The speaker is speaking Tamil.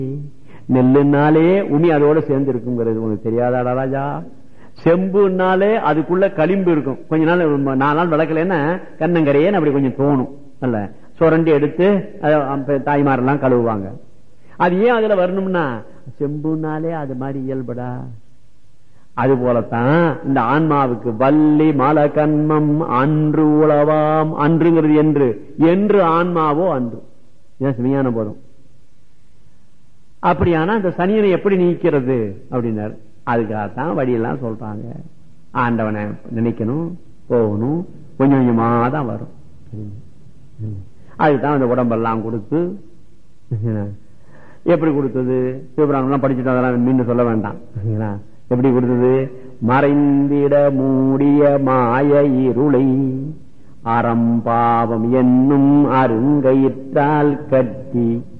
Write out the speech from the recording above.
நெல்லுனாலே உமி அதோட சேர்ந்து இருக்குங்கிறது உனக்கு தெரியாதாடா ராஜா செம்புனாலே அதுக்குள்ள களிம்பு இருக்கும் கொஞ்ச நாள் நாலு நாள் விளக்கலன்னா கண்ணங்கரையேன்னு அப்படி கொஞ்சம் தோணும் அல்ல சுரண்டி எடுத்து தாய்மாரெல்லாம் கழுவுவாங்க அது ஏன் அதுல வரணும்னா செம்புனாலே அது மாதிரி இயல்படா அது போலத்தான் இந்த ஆன்மாவுக்கு வள்ளி மல கண்மம் அன்று உளவாம் அன்றுங்கிறது என்று என்று ஆன்மாவோ அன்று இதான் சுமையான போதும் அப்படியானா இந்த சனியனை எப்படி நீக்கிறது அப்படின்னாரு அதுக்காகத்தான் வழியெல்லாம் சொல்றாங்க ஆண்டவனை நினைக்கணும் போகணும் கொஞ்சம் கொஞ்சமா தான் வரும் அதுக்குதான் அந்த உடம்பெல்லாம் கொடுத்து எப்படி கொடுத்தது சிவபுராணம் படிச்சுட்டு அதெல்லாம் மீண்டும் சொல்ல வேண்டாம் எப்படி கொடுத்தது மறைந்திட மூடிய மாய இருளை அறம்பாவம் என்னும் அருங்கயிற்றால் கட்டி